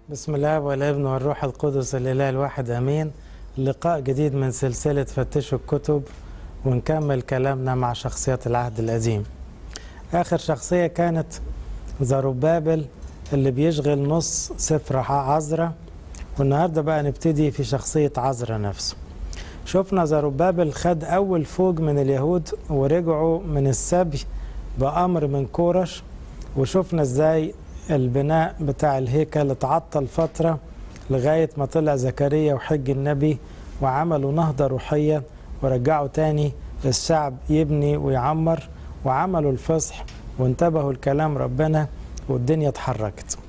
بسم الله والابن والروح القدس الاله الواحد امين لقاء جديد من سلسله فتشوا الكتب ونكمل كلامنا مع شخصيات العهد القديم اخر شخصيه كانت زروبابل اللي بيشغل نص سفر عزرا والنهارده بقى نبتدي في شخصيه عزرا نفسه شفنا زروبابل خد اول فوج من اليهود ورجعوا من السبي بامر من كورش وشفنا ازاي البناء بتاع الهيكل اتعطل فترة لغاية ما طلع زكريا وحج النبي وعملوا نهضة روحية ورجعوا تاني الشعب يبني ويعمر وعملوا الفصح وانتبهوا لكلام ربنا والدنيا اتحركت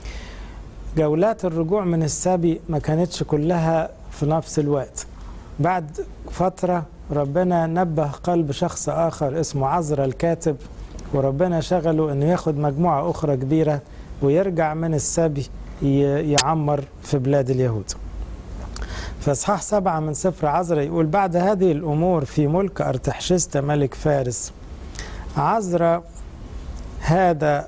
جولات الرجوع من السبي ما كانتش كلها في نفس الوقت بعد فترة ربنا نبه قلب شخص آخر اسمه عزرا الكاتب وربنا شغله انه ياخد مجموعة أخرى كبيرة ويرجع من السبي يعمر في بلاد اليهود فاصحاح سبعة من سفر عزرا يقول بعد هذه الأمور في ملك أرتحشست ملك فارس عزرا هذا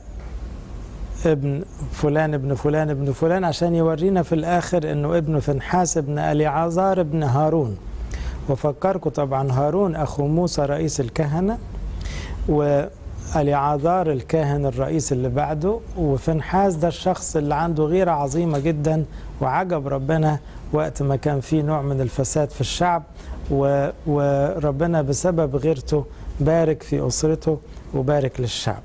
ابن فلان ابن فلان ابن فلان عشان يورينا في الآخر أنه ابن فنحاس ابن أليعازار ابن هارون وفكركم طبعا هارون أخو موسى رئيس الكهنة و اليعازار الكاهن الرئيس اللي بعده وفنحاس ده الشخص اللي عنده غيرة عظيمة جدا وعجب ربنا وقت ما كان في نوع من الفساد في الشعب و... وربنا بسبب غيرته بارك في أسرته وبارك للشعب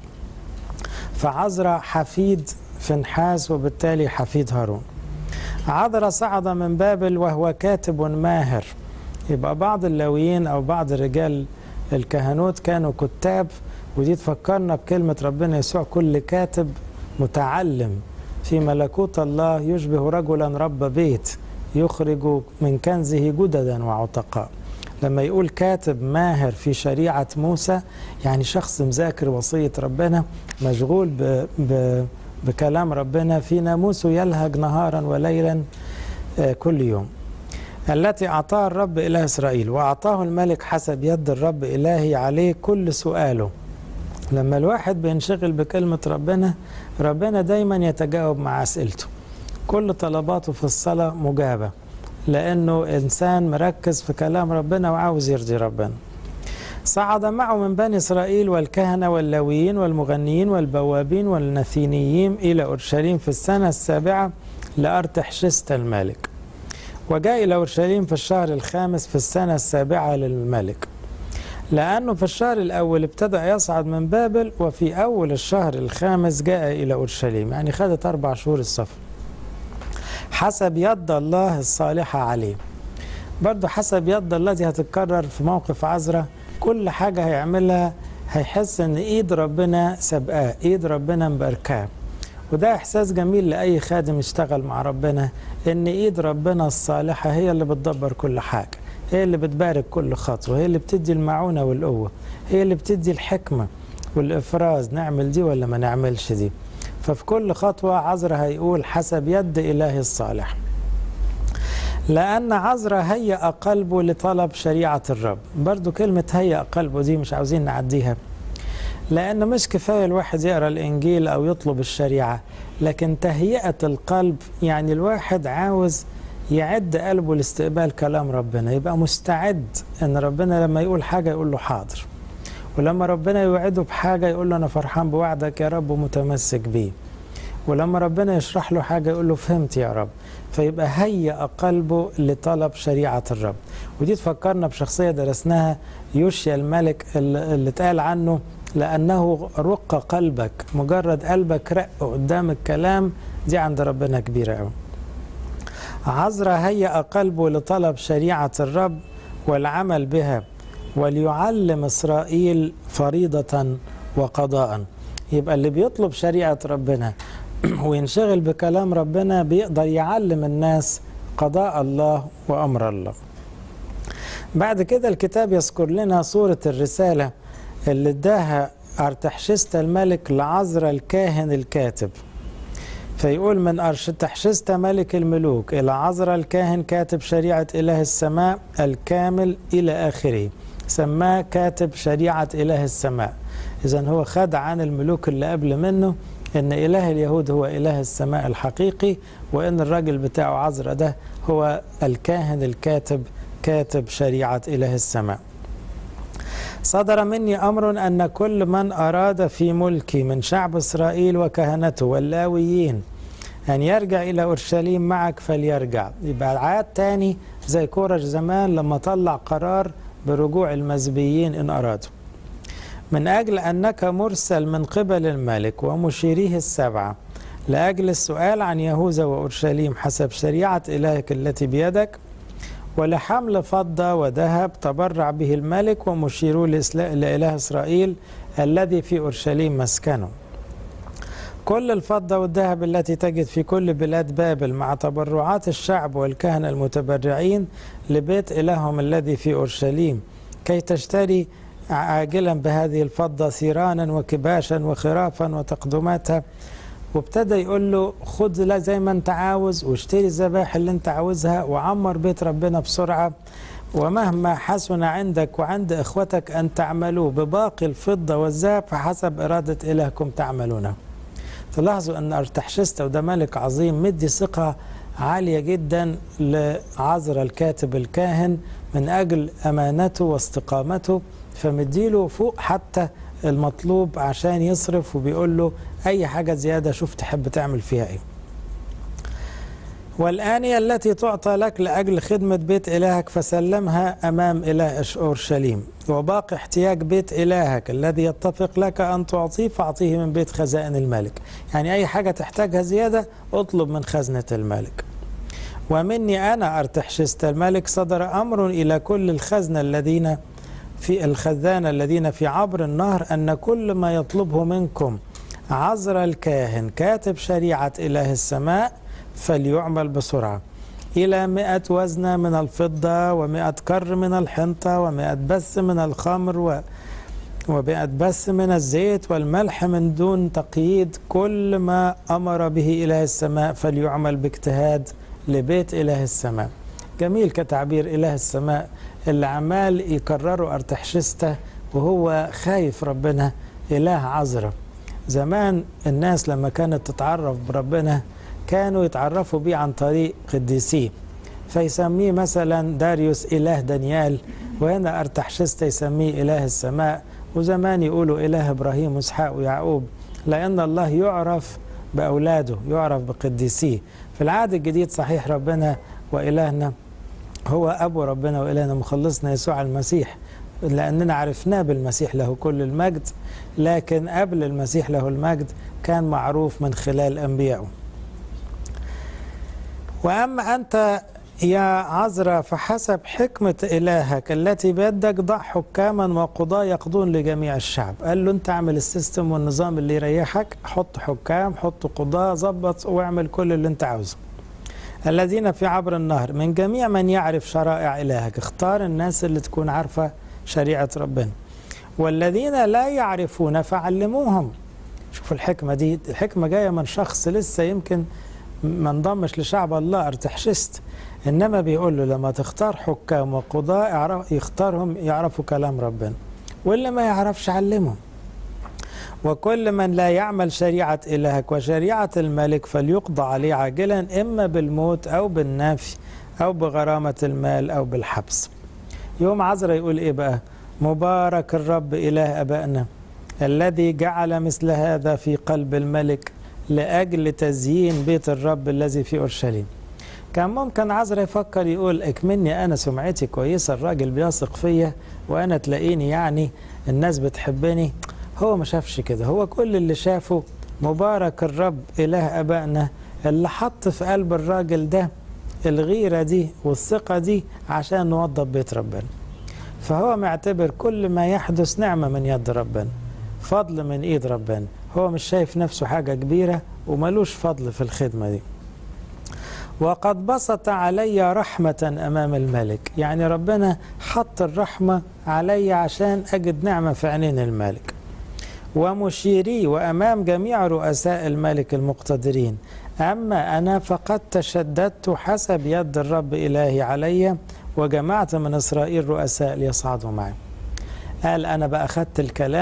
فعزرا حفيد فنحاس وبالتالي حفيد هارون عذرا صعد من بابل وهو كاتب ماهر يبقى بعض اللاويين أو بعض الرجال الكهنوت كانوا كتاب ودي تفكرنا بكلمة ربنا يسوع كل كاتب متعلم في ملكوت الله يشبه رجلا رب بيت يخرج من كنزه جددا وعتقاء لما يقول كاتب ماهر في شريعة موسى يعني شخص مذاكر وصية ربنا مشغول ب ب بكلام ربنا في ناموسه يلهج نهارا وليلا كل يوم التي أعطاها الرب إله إسرائيل وأعطاه الملك حسب يد الرب إلهي عليه كل سؤاله لما الواحد بينشغل بكلمة ربنا ربنا دايما يتجاوب مع أسئلته كل طلباته في الصلاة مجابة لأنه إنسان مركز في كلام ربنا وعاوز يرضي ربنا صعد معه من بني إسرائيل والكهنة واللاويين والمغنيين والبوابين والنثينيين إلى أورشليم في السنة السابعة لأرتحشست الملك وجاء إلى أورشليم في الشهر الخامس في السنة السابعة للملك لأنه في الشهر الأول ابتدأ يصعد من بابل وفي أول الشهر الخامس جاء إلى أورشليم يعني خدت أربع شهور السفر حسب يد الله الصالحة عليه برضو حسب يد الله دي هتتكرر في موقف عزرة كل حاجة هيعملها هيحس ان ايد ربنا سابقاه ايد ربنا مباركاه وده احساس جميل لاي خادم يشتغل مع ربنا ان ايد ربنا الصالحة هي اللي بتدبر كل حاجة هي اللي بتبارك كل خطوة هي اللي بتدي المعونة والقوة هي اللي بتدي الحكمة والإفراز نعمل دي ولا ما نعملش دي ففي كل خطوة عذرا هيقول حسب يد إلهي الصالح لأن عذرا هيأ قلبه لطلب شريعة الرب برضو كلمة هيأ قلبه دي مش عاوزين نعديها لأن مش كفاية الواحد يقرأ الإنجيل أو يطلب الشريعة لكن تهيئة القلب يعني الواحد عاوز يعد قلبه لاستقبال كلام ربنا يبقى مستعد ان ربنا لما يقول حاجه يقول له حاضر ولما ربنا يوعده بحاجه يقول له انا فرحان بوعدك يا رب ومتمسك بيه ولما ربنا يشرح له حاجه يقول له فهمت يا رب فيبقى هيأ قلبه لطلب شريعه الرب ودي تفكرنا بشخصيه درسناها يوشيا الملك اللي اتقال عنه لانه رق قلبك مجرد قلبك رق قدام الكلام دي عند ربنا كبيره قوي عزرا هيأ قلبه لطلب شريعة الرب والعمل بها وليعلم إسرائيل فريضة وقضاء يبقى اللي بيطلب شريعة ربنا وينشغل بكلام ربنا بيقدر يعلم الناس قضاء الله وأمر الله بعد كده الكتاب يذكر لنا صورة الرسالة اللي اداها أرتحشست الملك لعزرا الكاهن الكاتب فيقول من أرشتحشست ملك الملوك إلى عزرا الكاهن كاتب شريعة إله السماء الكامل إلى آخره سماه كاتب شريعة إله السماء إذا هو خد عن الملوك اللي قبل منه ان اله اليهود هو اله السماء الحقيقي وان الراجل بتاعه عذرا ده هو الكاهن الكاتب كاتب شريعه اله السماء صدر مني امر ان كل من اراد في ملكي من شعب اسرائيل وكهنته واللاويين ان يرجع الى اورشليم معك فليرجع يبقى عاد تاني زي كورش زمان لما طلع قرار برجوع المزبيين ان ارادوا من اجل انك مرسل من قبل الملك ومشيريه السبعه لاجل السؤال عن يهوذا واورشليم حسب شريعه الهك التي بيدك ولحمل فضة وذهب تبرع به الملك ومشيرو لإله إسرائيل الذي في أورشليم مسكنه كل الفضة والذهب التي تجد في كل بلاد بابل مع تبرعات الشعب والكهنة المتبرعين لبيت إلههم الذي في أورشليم كي تشتري عاجلا بهذه الفضة ثيرانا وكباشا وخرافا وتقدماتها وابتدى يقول له خد لا زي ما انت عاوز واشتري الذبائح اللي انت عاوزها وعمر بيت ربنا بسرعة ومهما حسن عندك وعند اخوتك ان تعملوا بباقي الفضة والذهب فحسب إرادة إلهكم تعملونه تلاحظوا ان ارتحشست وده ملك عظيم مدي ثقة عالية جدا لعذر الكاتب الكاهن من أجل أمانته واستقامته فمديله فوق حتى المطلوب عشان يصرف وبيقول له أي حاجة زيادة شوف تحب تعمل فيها إيه والآنية التي تعطى لك لأجل خدمة بيت إلهك فسلمها أمام إله أورشليم وباقي احتياج بيت إلهك الذي يتفق لك أن تعطيه فأعطيه من بيت خزائن الملك يعني أي حاجة تحتاجها زيادة اطلب من خزنة الملك ومني أنا أرتحشست الملك صدر أمر إلى كل الخزنة الذين في الخزانة الذين في عبر النهر أن كل ما يطلبه منكم عذر الكاهن كاتب شريعة إله السماء فليعمل بسرعة إلى مئة وزنة من الفضة ومئة كر من الحنطة ومئة بث من الخمر و ومئة بث من الزيت والملح من دون تقييد كل ما أمر به إله السماء فليعمل باجتهاد لبيت إله السماء جميل كتعبير إله السماء اللي عمال يكرروا أرتحشسته وهو خايف ربنا إله عذرة زمان الناس لما كانت تتعرف بربنا كانوا يتعرفوا بيه عن طريق قديسيه فيسميه مثلا داريوس إله دانيال وهنا أرتحشست يسميه إله السماء وزمان يقولوا إله إبراهيم وإسحاق ويعقوب لأن الله يعرف بأولاده يعرف بقديسيه في العهد الجديد صحيح ربنا وإلهنا هو أبو ربنا وإلهنا مخلصنا يسوع المسيح لأننا عرفناه بالمسيح له كل المجد لكن قبل المسيح له المجد كان معروف من خلال أنبيائه وأما أنت يا عذرا فحسب حكمة إلهك التي بيدك ضع حكاما وقضاة يقضون لجميع الشعب قال له أنت اعمل السيستم والنظام اللي يريحك حط حكام حط قضاة ظبط واعمل كل اللي أنت عاوزه الذين في عبر النهر من جميع من يعرف شرائع إلهك اختار الناس اللي تكون عارفة شريعة ربنا والذين لا يعرفون فعلموهم شوف الحكمة دي الحكمة جاية من شخص لسه يمكن ما انضمش لشعب الله ارتحشست انما بيقول له لما تختار حكام وقضاء يختارهم يعرفوا كلام ربنا واللي ما يعرفش علمهم وكل من لا يعمل شريعة إلهك وشريعة الملك فليقضى عليه عاجلا إما بالموت أو بالنفي أو بغرامة المال أو بالحبس يوم عزرا يقول إيه بقى مبارك الرب إله أبائنا الذي جعل مثل هذا في قلب الملك لأجل تزيين بيت الرب الذي في أورشليم كان ممكن عزرا يفكر يقول اكمني أنا سمعتي كويسة الراجل بيثق فيا وأنا تلاقيني يعني الناس بتحبني هو ما شافش كده هو كل اللي شافه مبارك الرب إله أبائنا اللي حط في قلب الراجل ده الغيرة دي والثقة دي عشان نوضب بيت ربنا فهو معتبر كل ما يحدث نعمة من يد ربنا فضل من ايد ربنا هو مش شايف نفسه حاجة كبيرة وملوش فضل في الخدمة دي وقد بسط علي رحمة أمام الملك يعني ربنا حط الرحمة علي عشان أجد نعمة في عينين الملك ومشيري وأمام جميع رؤساء الملك المقتدرين أما أنا فقد تشددت حسب يد الرب إلهي علي وجمعت من إسرائيل رؤساء ليصعدوا معي قال أنا بقى أخذت الكلام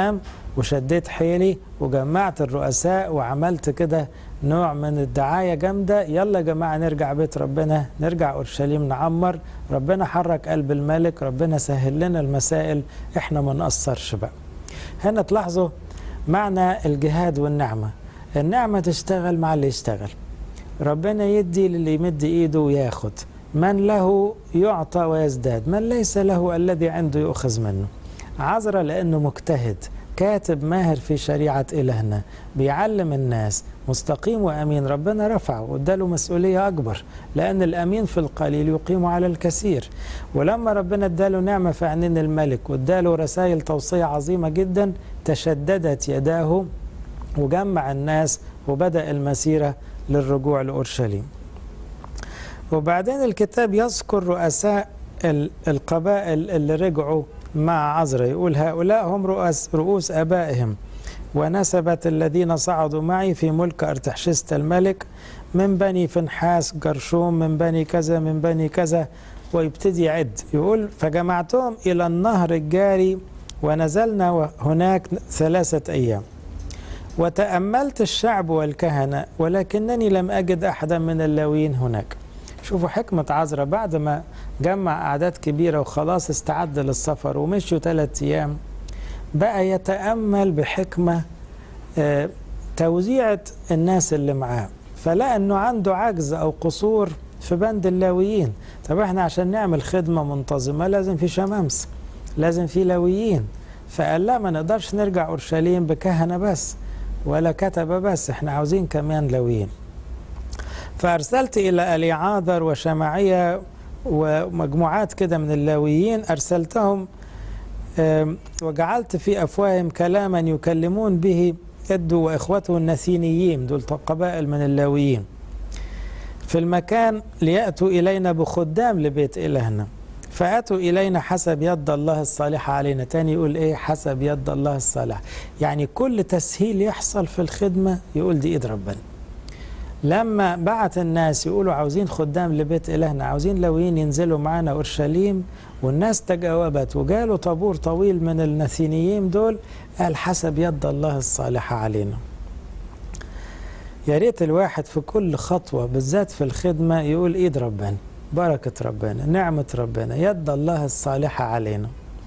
وشديت حيلي وجمعت الرؤساء وعملت كده نوع من الدعاية جامدة يلا يا جماعة نرجع بيت ربنا نرجع أورشليم نعمر ربنا حرك قلب الملك ربنا سهل لنا المسائل احنا ما نقصرش بقى هنا تلاحظوا معنى الجهاد والنعمة النعمة تشتغل مع اللي يشتغل ربنا يدي للي يمد ايده وياخد من له يعطى ويزداد من ليس له الذي عنده يؤخذ منه عذرا لأنه مجتهد كاتب ماهر في شريعة إلهنا بيعلم الناس مستقيم وأمين ربنا رفعه واداله مسؤولية أكبر لأن الأمين في القليل يقيم على الكثير ولما ربنا اداله نعمة في عينين الملك واداله رسائل توصية عظيمة جدا تشددت يداه وجمع الناس وبدأ المسيرة للرجوع لأورشليم وبعدين الكتاب يذكر رؤساء القبائل اللي رجعوا مع عذرا يقول هؤلاء هم رؤوس, رؤوس أبائهم ونسبت الذين صعدوا معي في ملك أرتحشست الملك من بني فنحاس جرشوم من بني كذا من بني كذا ويبتدي يعد يقول فجمعتهم إلى النهر الجاري ونزلنا هناك ثلاثة أيام وتأملت الشعب والكهنة ولكنني لم أجد أحدا من اللاويين هناك شوفوا حكمة عذرا بعد ما جمع أعداد كبيرة وخلاص استعد للسفر ومشوا ثلاثة أيام بقى يتأمل بحكمة آه توزيعة الناس اللي معاه فلقى أنه عنده عجز أو قصور في بند اللاويين طب احنا عشان نعمل خدمة منتظمة لازم في شمامسة لازم في لاويين فقال لا ما نقدرش نرجع أورشليم بكهنة بس ولا كتبة بس احنا عاوزين كمان لاويين فأرسلت إلى أليعاذر وشمعية ومجموعات كده من اللاويين أرسلتهم وجعلت في أفواههم كلاما يكلمون به يدو وإخوته النثينيين دول قبائل من اللاويين في المكان ليأتوا إلينا بخدام لبيت إلهنا فأتوا إلينا حسب يد الله الصالحة علينا تاني يقول إيه حسب يد الله الصالحة يعني كل تسهيل يحصل في الخدمة يقول دي إيد ربنا لما بعت الناس يقولوا عاوزين خدام لبيت إلهنا عاوزين لويين ينزلوا معنا أورشليم والناس تجاوبت وجالوا طابور طويل من النثينيين دول قال حسب يد الله الصالحة علينا يا ريت الواحد في كل خطوة بالذات في الخدمة يقول إيد ربنا بركة ربنا نعمة ربنا يد الله الصالحة علينا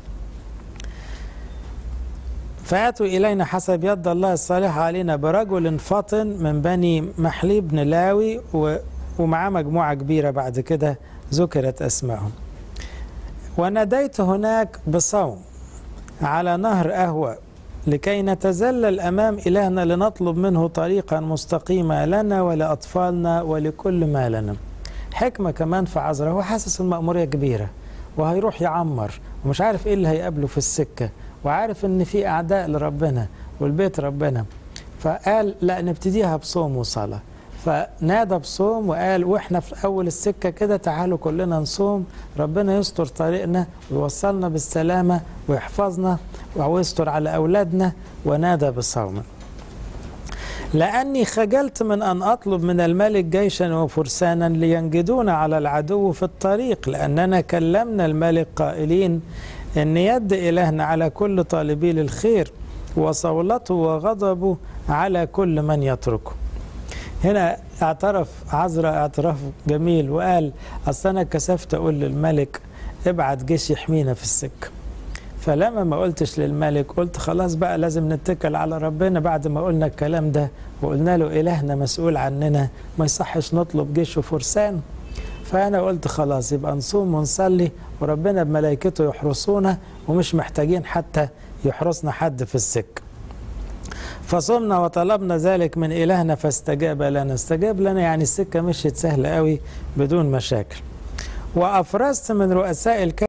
فأتوا إلينا حسب يد الله الصالحة علينا برجل فطن من بني محلي بن لاوي ومعاه مجموعة كبيرة بعد كده ذكرت أسمائهم وناديت هناك بصوم على نهر أهوى لكي نتزلل أمام إلهنا لنطلب منه طريقا مستقيمة لنا ولأطفالنا ولكل ما لنا حكمة كمان في عذرا هو حاسس المأمورية كبيرة وهيروح يعمر ومش عارف ايه اللي هيقابله في السكة وعارف ان في اعداء لربنا والبيت ربنا فقال لا نبتديها بصوم وصلاة فنادى بصوم وقال واحنا في اول السكة كده تعالوا كلنا نصوم ربنا يستر طريقنا ويوصلنا بالسلامة ويحفظنا ويستر على اولادنا ونادى بصوم لأني خجلت من أن أطلب من الملك جيشا وفرسانا لينجدون على العدو في الطريق لأننا كلمنا الملك قائلين أن يد إلهنا على كل طالبي للخير وصولته وغضبه على كل من يتركه هنا اعترف عذرا اعتراف جميل وقال أصل أنا كسفت أقول للملك ابعت جيش يحمينا في السكه فلما ما قلتش للملك قلت خلاص بقى لازم نتكل على ربنا بعد ما قلنا الكلام ده وقلنا له إلهنا مسؤول عننا ما يصحش نطلب جيش وفرسان فأنا قلت خلاص يبقى نصوم ونصلي وربنا بملائكته يحرسونا ومش محتاجين حتى يحرسنا حد في السكة فصمنا وطلبنا ذلك من إلهنا فاستجاب لنا استجاب لنا يعني السكة مشيت سهلة قوي بدون مشاكل وأفرزت من رؤساء الكهنة